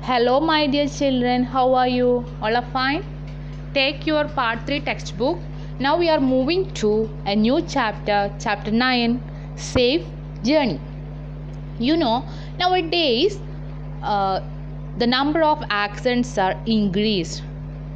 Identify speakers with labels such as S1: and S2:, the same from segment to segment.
S1: Hello, my dear children. How are you? All are fine? Take your part 3 textbook. Now we are moving to a new chapter, chapter 9 Safe Journey. You know, nowadays uh, the number of accidents are increased.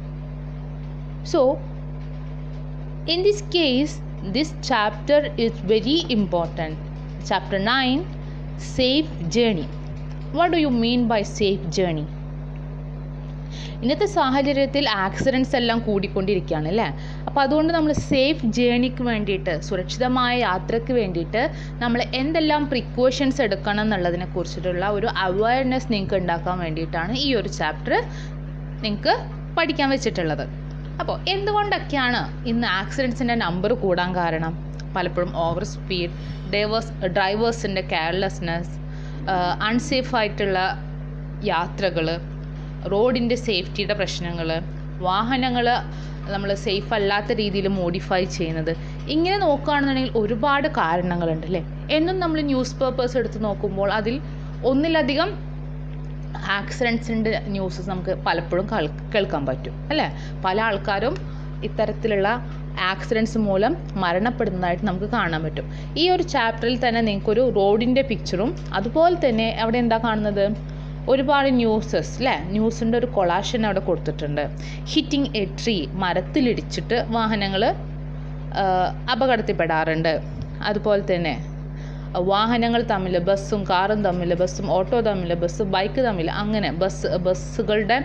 S1: So, in this case, this chapter is very important. Chapter 9 Safe Journey. What do you mean by safe journey? ഇന്നത്തെ സാഹചര്യത്തിൽ accidents എല്ലാം കൂടിക്കൊണ്ടിരിക്കുകയാണ് അല്ലേ അപ്പോൾ അതുകൊണ്ട് നമ്മൾ safe ജേണിക്ക് വേണ്ടിയിട്ട് സുരക്ഷിതമായ യാത്രയ്ക്ക് വേണ്ടിയിട്ട് നമ്മൾ എന്തെല്ലാം പ്രിക്കോഷൻസ് എടുക്കണം എന്നുള്ളതിനെ കുറിച്ചിട്ടുള്ള ഒരു അവയർനെസ് നിങ്ങൾക്ക് ഉണ്ടാക്കാൻ വേണ്ടിയിട്ടാണ് ഈ ഒരു ചാപ്റ്റർ നിങ്ങൾക്ക് പഠിക്കാൻ വെച്ചിട്ടുള്ളത് അപ്പോൾ എന്തുകൊണ്ടൊക്കെയാണ് ഇന്ന് ആക്സിഡൻസിൻ്റെ നമ്പർ കൂടാൻ കാരണം പലപ്പോഴും ഓവർ സ്പീഡ് ഡ്രൈവേഴ്സ് ഡ്രൈവേഴ്സിൻ്റെ കെയർലെസ്നെസ് അൺസേഫ് ആയിട്ടുള്ള യാത്രകൾ റോഡിൻ്റെ സേഫ്റ്റിയുടെ പ്രശ്നങ്ങൾ വാഹനങ്ങൾ നമ്മൾ സേഫ് അല്ലാത്ത രീതിയിൽ മോഡിഫൈ ചെയ്യുന്നത് ഇങ്ങനെ നോക്കുകയാണെന്നുണ്ടെങ്കിൽ ഒരുപാട് കാരണങ്ങളുണ്ട് അല്ലേ എന്നും നമ്മൾ ന്യൂസ് പേപ്പേഴ്സ് എടുത്ത് നോക്കുമ്പോൾ അതിൽ ഒന്നിലധികം ആക്സിഡൻസിൻ്റെ ന്യൂസ് നമുക്ക് പലപ്പോഴും കേൾക്കാൻ പറ്റും അല്ലേ പല ആൾക്കാരും ഇത്തരത്തിലുള്ള ആക്സിഡൻസ് മൂലം മരണപ്പെടുന്നതായിട്ട് നമുക്ക് കാണാൻ പറ്റും ഈ ഒരു ചാപ്റ്ററിൽ തന്നെ നിങ്ങൾക്കൊരു റോഡിൻ്റെ പിക്ചറും അതുപോലെ തന്നെ അവിടെ എന്താ കാണുന്നത് ഒരുപാട് ന്യൂസസ് അല്ലേ ന്യൂസിൻ്റെ ഒരു കൊളാഷൻ അവിടെ കൊടുത്തിട്ടുണ്ട് ഹിറ്റിംഗ് എ ട്രീ മരത്തിലിടിച്ചിട്ട് വാഹനങ്ങൾ അപകടത്തിൽപ്പെടാറുണ്ട് അതുപോലെ തന്നെ വാഹനങ്ങൾ തമ്മിൽ ബസ്സും കാറും തമ്മിൽ ബസ്സും ഓട്ടോ തമ്മിൽ ബസ് ബൈക്ക് തമ്മിൽ അങ്ങനെ ബസ് ബസ്സുകളുടെ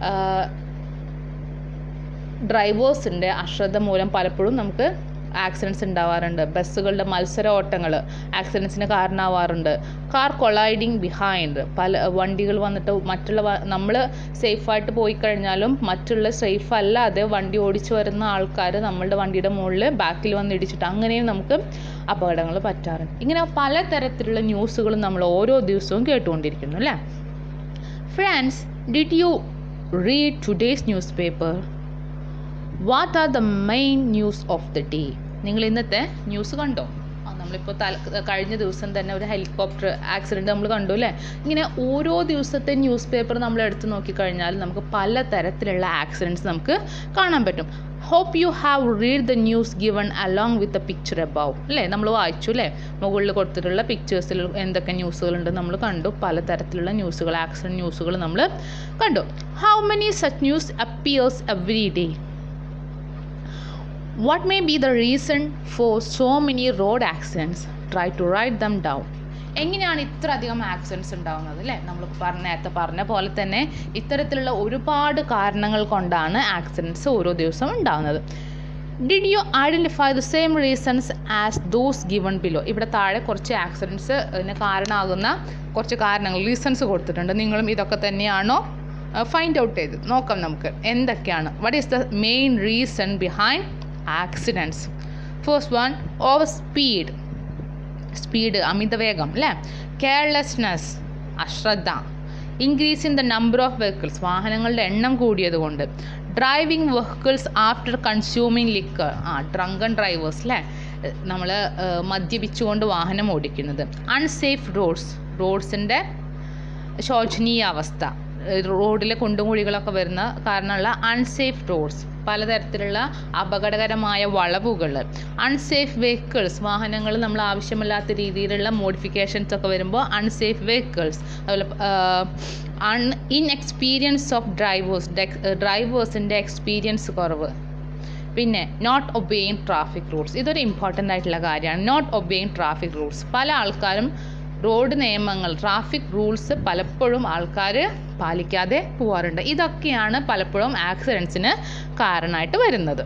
S1: ഡ്രൈവേഴ്സിൻ്റെ അശ്രദ്ധ മൂലം പലപ്പോഴും നമുക്ക് ആക്സിഡൻസ് ഉണ്ടാവാറുണ്ട് ബസ്സുകളുടെ മത്സര ഓട്ടങ്ങൾ ആക്സിഡൻസിന് കാരണമാവാറുണ്ട് കാർ കൊളൈഡിങ് ബിഹൈൻഡ് പല വണ്ടികൾ വന്നിട്ട് മറ്റുള്ള നമ്മൾ സേഫായിട്ട് പോയി കഴിഞ്ഞാലും മറ്റുള്ള സേഫ് അല്ലാതെ വണ്ടി ഓടിച്ചു വരുന്ന ആൾക്കാർ നമ്മളുടെ വണ്ടിയുടെ മുകളിൽ ബാക്കിൽ വന്ന് ഇടിച്ചിട്ട് അങ്ങനെയും നമുക്ക് അപകടങ്ങൾ പറ്റാറുണ്ട് ഇങ്ങനെ പലതരത്തിലുള്ള ന്യൂസുകളും നമ്മൾ ഓരോ ദിവസവും കേട്ടുകൊണ്ടിരിക്കുന്നു അല്ലേ friends did you read today's news paper what are the main news of the day നിങ്ങൾ ഇന്നത്തെ ന്യൂസ് കണ്ടോ ആ നമ്മളിപ്പോൾ തല കഴിഞ്ഞ ദിവസം തന്നെ ഒരു ഹെലികോപ്റ്റർ ആക്സിഡൻറ്റ് നമ്മൾ കണ്ടു അല്ലേ ഇങ്ങനെ ഓരോ ദിവസത്തെ ന്യൂസ് പേപ്പർ നമ്മൾ എടുത്ത് നോക്കിക്കഴിഞ്ഞാൽ നമുക്ക് പല തരത്തിലുള്ള ആക്സിഡൻറ്റ്സ് നമുക്ക് കാണാൻ പറ്റും hope you have read the news given along with the picture above അല്ലേ നമ്മൾ വായിച്ചു അല്ലേ മുകളിൽ കൊടുത്തിട്ടുള്ള പിക്ചേഴ്സിൽ എന്തൊക്കെ ന്യൂസുകളുണ്ട് നമ്മൾ കണ്ടു പലതരത്തിലുള്ള ന്യൂസുകൾ ആക്സിഡൻറ്റ് ന്യൂസുകൾ നമ്മൾ കണ്ടു how many such news appears every day What may be the reason for so many road accidents? Try to write them down. എങ്ങനെയാണ് ഇത്ര അധികം ആക്സിഡൻസ് ഉണ്ടാകുന്നത് അല്ലേ നമ്മൾ പറഞ്ഞ നേരത്തെ പറഞ്ഞ പോലെ തന്നെ ഇത്തരത്തിലുള്ള ഒരുപാട് കാരണങ്ങൾ കൊണ്ടാണ് ആക്സിഡൻസ് ഓരോ ദിവസവും ഉണ്ടാകുന്നത് did you identify the same reasons as those given below ഇവിടെ താഴെ കുറച്ച് ആക്സിഡൻസ് ഇതിന് കാരണമാകുന്ന കുറച്ച് കാരണങ്ങൾ റീസൺസ് കൊടുത്തിട്ടുണ്ട് നിങ്ങളും ഇതൊക്കെ തന്നെയാണോ ഫൈൻഡ് ഔട്ട് ചെയ്ത് നോക്കാം നമുക്ക് എന്തൊക്കെയാണ് what is the main reason behind accidents first one over speed speed അമിതവേഗം അല്ലേ കെയർലെസ്നെസ് അശ്രദ്ധ increase in the number of vehicles വാഹനങ്ങളുടെ എണ്ണം കൂടിയതുകൊണ്ട് driving vehicles after consuming liquor uh drunken drivers അല്ലേ നമ്മൾ മദ്യപിച്ചുകൊണ്ട് വാഹനം ഓടിക്കുന്നത് അൺസേഫ് റോഡ്സ് റോഡ്സിൻ്റെ ശോചനീയ അവസ്ഥ റോഡിലെ കുണ്ടും കുഴികളൊക്കെ വരുന്ന കാരണമുള്ള അൺസേഫ് റോഡ്സ് പലതരത്തിലുള്ള അപകടകരമായ വളവുകൾ അൺസേഫ് വെഹിക്കിൾസ് വാഹനങ്ങൾ നമ്മൾ ആവശ്യമില്ലാത്ത രീതിയിലുള്ള മോഡിഫിക്കേഷൻസ് ഒക്കെ വരുമ്പോൾ അൺസേഫ് വെഹിക്കിൾസ് അതുപോലെ un inexperience of drivers ഡ്രൈവേഴ്സിൻ്റെ എക്സ്പീരിയൻസ് കുറവ് പിന്നെ നോട്ട് ഒബെയിങ് ട്രാഫിക് റൂൾസ് ഇതൊരു ഇമ്പോർട്ടൻ്റ് ആയിട്ടുള്ള കാര്യമാണ് നോട്ട് ഒബെയിങ് ട്രാഫിക് റൂൾസ് പല ആൾക്കാരും റോഡ് നിയമങ്ങൾ ട്രാഫിക് റൂൾസ് പലപ്പോഴും ആൾക്കാർ പാലിക്കാതെ പോവാറുണ്ട് ഇതൊക്കെയാണ് പലപ്പോഴും ആക്സിഡൻസിന് കാരണമായിട്ട് വരുന്നത്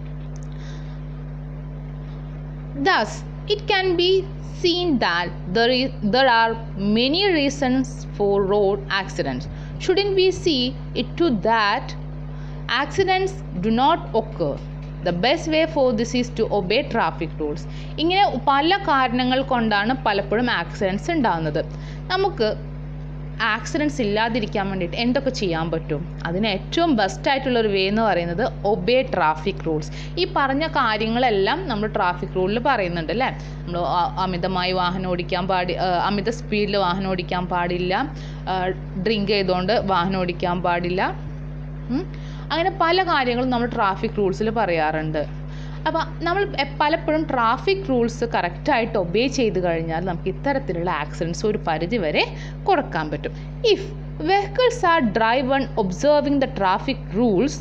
S1: thus it can be seen that there, is, there are many reasons for road accidents. Shouldn't we see it to that accidents do not occur? The best way for this is to obey traffic rules ഇങ്ങനെ പല കാരണങ്ങൾ കൊണ്ടാണ് പലപ്പോഴും accidents ഉണ്ടാകുന്നത് നമുക്ക് accidents ഇല്ലാതിരിക്കാൻ വേണ്ടിയിട്ട് എന്തൊക്കെ ചെയ്യാൻ പറ്റും അതിന് ഏറ്റവും ബെസ്റ്റ് ആയിട്ടുള്ളൊരു വേ എന്ന് പറയുന്നത് ഒബേ ട്രാഫിക് റൂൾസ് ഈ പറഞ്ഞ കാര്യങ്ങളെല്ലാം നമ്മൾ ട്രാഫിക് റൂളിൽ പറയുന്നുണ്ട് അല്ലേ നമ്മൾ അമിതമായി വാഹനം ഓടിക്കാൻ പാടി ആ, അമിത സ്പീഡിൽ വാഹനം ഓടിക്കാൻ പാടില്ല ഡ്രിങ്ക് ചെയ്തുകൊണ്ട് വാഹനം ഓടിക്കാൻ പാടില്ല ഉം. അങ്ങനെ പല കാര്യങ്ങളും നമ്മൾ ട്രാഫിക് റൂൾസിൽ പറയാറുണ്ട് അപ്പോൾ നമ്മൾ എ- പലപ്പോഴും ട്രാഫിക് റൂൾസ് കറക്റ്റായിട്ട് ഒബേ ചെയ്ത് കഴിഞ്ഞാൽ നമുക്ക് ഇത്തരത്തിലുള്ള ആക്സിഡൻസ് ഒരു പരിധി വരെ കുറക്കാൻ പറ്റും if vehicles are driven observing the traffic rules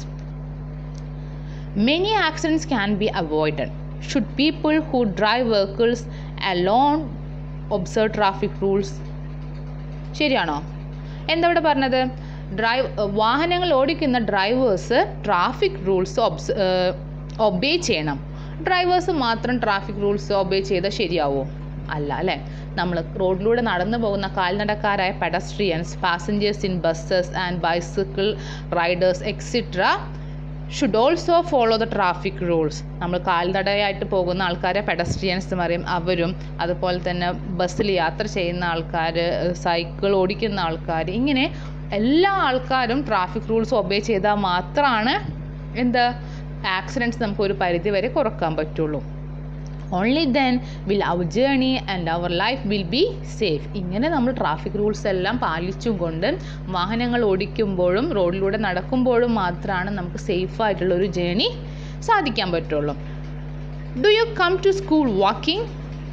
S1: many accidents can be avoided should people who drive vehicles alone observe traffic rules ശരിയാണോ എന്താ ഇവിടെ പറഞ്ഞത് ഡ്രൈവ് വാഹനങ്ങൾ ഓടിക്കുന്ന drivers traffic rules obs obey ചെയ്യണം ഡ്രൈവേഴ്സ് മാത്രം ട്രാഫിക് റൂൾസ് ഒബേ ചെയ്താൽ ശരിയാവോ അല്ല അല്ലേ നമ്മൾ റോഡിലൂടെ നടന്നു പോകുന്ന കാൽനടക്കാരായ pedestrians passengers in buses and bicycle riders extra should also follow the traffic rules നമ്മൾ കാൽനടയായിട്ട് പോകുന്ന ആൾക്കാരെ പെഡസ്ട്രിയൻസ് പറയും അവരും അതുപോലെ തന്നെ ബസ്സിൽ യാത്ര ചെയ്യുന്ന ആൾക്കാർ സൈക്കിൾ ഓടിക്കുന്ന ആൾക്കാർ ഇങ്ങനെ എല്ലാ ആൾക്കാരും ട്രാഫിക് റൂൾസ് ഒബേ ചെയ്താൽ മാത്രമാണ് എന്ത് ആക്സിഡൻറ്റ്സ് നമുക്ക് ഒരു പരിധി വരെ കുറക്കാൻ പറ്റുള്ളൂ only then will our journey and our life will be safe ഇങ്ങനെ നമ്മൾ ട്രാഫിക് റൂൾസ് എല്ലാം പാലിച്ചും കൊണ്ട് വാഹനങ്ങൾ ഓടിക്കുമ്പോഴും റോഡിലൂടെ നടക്കുമ്പോഴും മാത്രമാണ് നമുക്ക് സേഫ് ആയിട്ടുള്ള ഒരു ജേണി സാധിക്കാൻ പറ്റുള്ളൂ do you come to school walking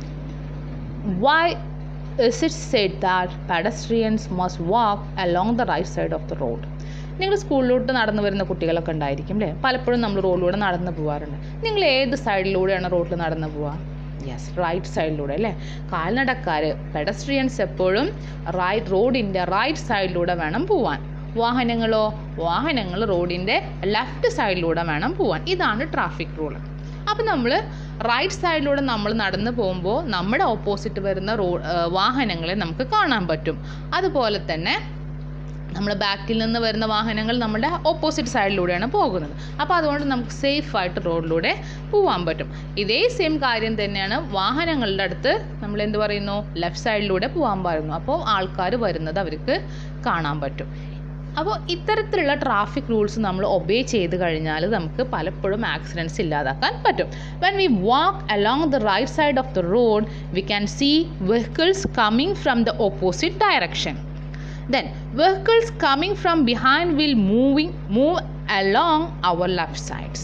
S1: why is it said that pedestrians must walk along the right side of the road നിങ്ങൾ സ്കൂളിലോട്ട് നടന്നു വരുന്ന കുട്ടികളൊക്കെ ഉണ്ടായിരിക്കും അല്ലേ പലപ്പോഴും നമ്മൾ റോഡിലൂടെ നടന്നു പോകാറുണ്ട് നിങ്ങൾ ഏത് സൈഡിലൂടെയാണ് റോഡിൽ നടന്നു പോവുക യെസ് റൈറ്റ് സൈഡിലൂടെ അല്ലേ കാൽനടക്കാർ പെഡസ്ട്രിയൻസ് എപ്പോഴും റൈറ്റ് റോഡിൻ്റെ റൈറ്റ് സൈഡിലൂടെ വേണം പോവാൻ വാഹനങ്ങളോ വാഹനങ്ങൾ റോഡിൻ്റെ ലെഫ്റ്റ് സൈഡിലൂടെ വേണം പോവാൻ ഇതാണ് ട്രാഫിക് റൂൾ അപ്പം നമ്മൾ റൈറ്റ് സൈഡിലൂടെ നമ്മൾ നടന്നു പോകുമ്പോൾ നമ്മുടെ ഓപ്പോസിറ്റ് വരുന്ന റോ വാഹനങ്ങളെ നമുക്ക് കാണാൻ പറ്റും അതുപോലെ തന്നെ നമ്മൾ ബാക്കിൽ നിന്ന് വരുന്ന വാഹനങ്ങൾ നമ്മുടെ ഓപ്പോസിറ്റ് സൈഡിലൂടെയാണ് പോകുന്നത് അപ്പോൾ അതുകൊണ്ട് നമുക്ക് സേഫ് ആയിട്ട് റോഡിലൂടെ പോകാൻ പറ്റും ഇതേ സെയിം കാര്യം തന്നെയാണ് വാഹനങ്ങളുടെ അടുത്ത് നമ്മൾ എന്ത് പറയുന്നു ലെഫ്റ്റ് സൈഡിലൂടെ പോകാൻ പറയുന്നു അപ്പോൾ ആൾക്കാർ വരുന്നത് അവർക്ക് കാണാൻ പറ്റും അപ്പോൾ ഇത്തരത്തിലുള്ള ട്രാഫിക് റൂൾസ് നമ്മൾ ഒബേ ചെയ്ത് കഴിഞ്ഞാൽ നമുക്ക് പലപ്പോഴും ആക്സിഡൻറ്റ്സ് ഇല്ലാതാക്കാൻ പറ്റും when we walk along the right side of the road we can see vehicles coming from the opposite direction then vehicles coming from behind will moving move along our left sides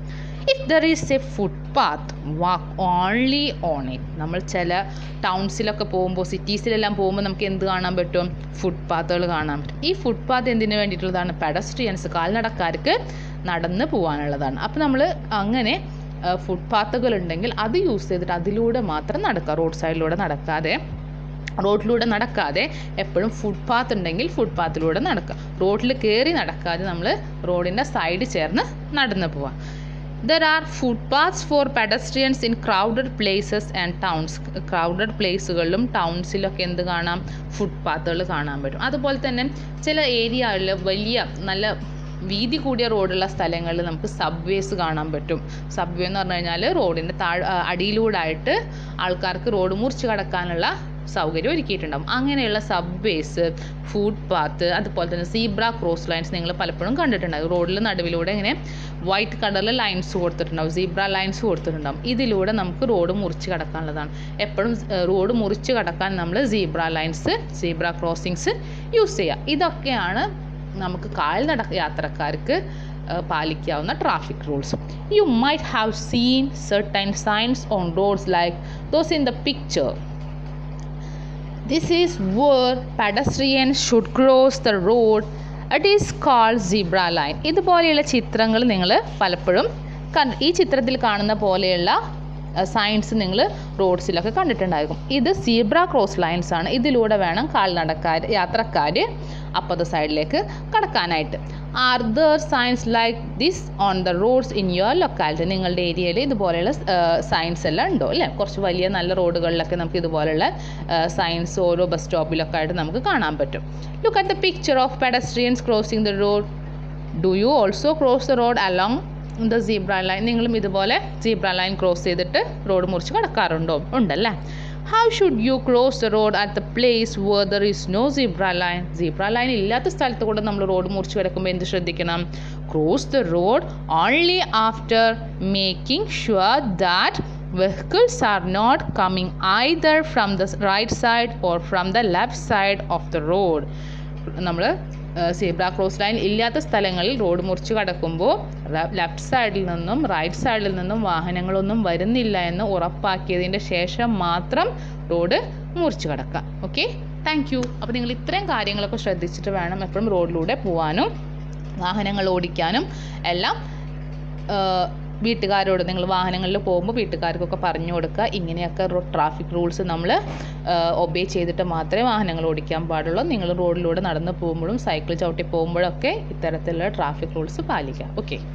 S1: if there is a footpath walk only on it നമ്മൾ ചില ടൗൺസിലൊക്കെ പോകുമ്പോൾ സിറ്റീസിലെല്ലാം പോകുമ്പോൾ നമുക്ക് എന്ത് കാണാൻ പറ്റും ഫുട്പാത്തുകൾ കാണാൻ പറ്റും ഈ ഫുട്പാത്ത് എന്തിനു വേണ്ടിയിട്ടുള്ളതാണ് പെഡസ്ട്രിയൻസ് കാൽനടക്കാർക്ക് നടന്ന് പോകാനുള്ളതാണ് അപ്പോൾ നമ്മൾ അങ്ങനെ ഫുട്പാത്തുകൾ ഉണ്ടെങ്കിൽ അത് യൂസ് ചെയ്തിട്ട് അതിലൂടെ മാത്രം നടക്കുക റോഡ് സൈഡിലൂടെ നടക്കാതെ റോഡിലൂടെ നടക്കാതെ എപ്പോഴും ഫുട്പാത്ത് ഉണ്ടെങ്കിൽ ഫുട്പാത്തിലൂടെ നടക്കുക റോഡിൽ കയറി നടക്കാതെ നമ്മൾ റോഡിൻ്റെ സൈഡ് ചേർന്ന് നടന്നു പോവാം there are footpaths for pedestrians in crowded places and towns crowded പ്ലേസുകളിലും ടൗൺസിലൊക്കെ എന്ത് കാണാം ഫുട്പാത്തുകൾ കാണാൻ പറ്റും അതുപോലെ തന്നെ ചില ഏരിയകളിൽ വലിയ നല്ല വീതി കൂടിയ റോഡുള്ള സ്ഥലങ്ങളിൽ നമുക്ക് സബ്വേസ് കാണാൻ പറ്റും സബ്വേ എന്ന് പറഞ്ഞു കഴിഞ്ഞാൽ റോഡിൻ്റെ താഴ് അടിയിലൂടായിട്ട് ആൾക്കാർക്ക് റോഡ് മുറിച്ച് കടക്കാനുള്ള സൗകര്യം ഒരുക്കിയിട്ടുണ്ടാകും അങ്ങനെയുള്ള സബ്വേസ് ഫുട്പാത്ത് അതുപോലെ തന്നെ സീബ്ര ക്രോസ് ലൈൻസ് നിങ്ങൾ പലപ്പോഴും കണ്ടിട്ടുണ്ടാകും റോഡിൽ നടുവിലൂടെ ഇങ്ങനെ വൈറ്റ് കളറിൽ ലൈൻസ് കൊടുത്തിട്ടുണ്ടാവും സീബ്ര ലൈൻസ് കൊടുത്തിട്ടുണ്ടാകും ഇതിലൂടെ നമുക്ക് റോഡ് മുറിച്ച് കടക്കാനുള്ളതാണ് എപ്പോഴും റോഡ് മുറിച്ച് കടക്കാൻ നമ്മൾ zebra lines zebra crossings use ചെയ്യുക ഇതൊക്കെയാണ് നമുക്ക് കാൽനട യാത്രക്കാർക്ക് പാലിക്കാവുന്ന traffic rules you might have seen certain signs on roads like those in the picture This is where pedestrians should cross the road. It is called zebra line. ഇതുപോലെയുള്ള ചിത്രങ്ങൾ നിങ്ങൾ പലപ്പോഴും കണ്ട് ഈ ചിത്രത്തിൽ കാണുന്ന പോലെയുള്ള സൈൻസ് നിങ്ങൾ റോഡ്സിലൊക്കെ കണ്ടിട്ടുണ്ടായിരിക്കും ഇത് സീബ്ര ക്രോസ് ലൈൻസ് ആണ് ഇതിലൂടെ വേണം കാൽനടക്കാർ യാത്രക്കാർ അപ്പുറത്തെ സൈഡിലേക്ക് കടക്കാനായിട്ട് are there signs like this on the roads in your locality നിങ്ങളുടെ ഏരിയയിൽ ഇതുപോലെയുള്ള സൈൻസ് എല്ലാം ഉണ്ടോ അല്ലേ കുറച്ച് വലിയ നല്ല റോഡുകളിലൊക്കെ നമുക്ക് ഇതുപോലെയുള്ള സൈൻസ് ഓരോ ബസ് സ്റ്റോപ്പിലൊക്കെ ആയിട്ട് നമുക്ക് കാണാൻ പറ്റും look at the picture of pedestrians crossing the road do you also cross the road along the zebra line നിങ്ങളും ഇതുപോലെ സീബ്ര ലൈൻ ക്രോസ് ചെയ്തിട്ട് റോഡ് മുറിച്ച് കടക്കാറുണ്ടോ ഉണ്ടല്ലേ how should you cross the road at the place where there is no zebra line zebra line ഇല്ലാത്ത സ്ഥലത്ത് കൂടെ നമ്മൾ റോഡ് മുറിച്ച് കിടക്കുമ്പോൾ എന്ത് ശ്രദ്ധിക്കണം cross the road only after making sure that vehicles are not coming either from the right side or from the left side of the road നമ്മൾ zebra cross line ഇല്ലാത്ത സ്ഥലങ്ങളിൽ റോഡ് മുറിച്ച് കടക്കുമ്പോൾ ലെഫ്റ്റ് സൈഡിൽ നിന്നും റൈറ്റ് സൈഡിൽ നിന്നും വാഹനങ്ങളൊന്നും വരുന്നില്ല എന്ന് ഉറപ്പാക്കിയതിൻ്റെ ശേഷം മാത്രം റോഡ് മുറിച്ച് കടക്കുക ഓക്കെ താങ്ക് യു അപ്പോൾ നിങ്ങൾ ഇത്രയും കാര്യങ്ങളൊക്കെ ശ്രദ്ധിച്ചിട്ട് വേണം എപ്പോഴും റോഡിലൂടെ പോകാനും വാഹനങ്ങൾ ഓടിക്കാനും എല്ലാം ആഹ് വീട്ടുകാരോട് നിങ്ങൾ വാഹനങ്ങളിൽ പോകുമ്പോൾ വീട്ടുകാർക്കൊക്കെ പറഞ്ഞു കൊടുക്കുക ഇങ്ങനെയൊക്കെ ട്രാഫിക് റൂൾസ് നമ്മൾ ഒബേ ചെയ്തിട്ട് മാത്രമേ വാഹനങ്ങൾ ഓടിക്കാൻ പാടുള്ളൂ നിങ്ങൾ റോഡിലൂടെ നടന്ന് പോകുമ്പോഴും സൈക്കിൾ ചവിട്ടി പോകുമ്പോഴൊക്കെ ഇത്തരത്തിലുള്ള ട്രാഫിക് റൂൾസ് പാലിക്കുക ഓക്കെ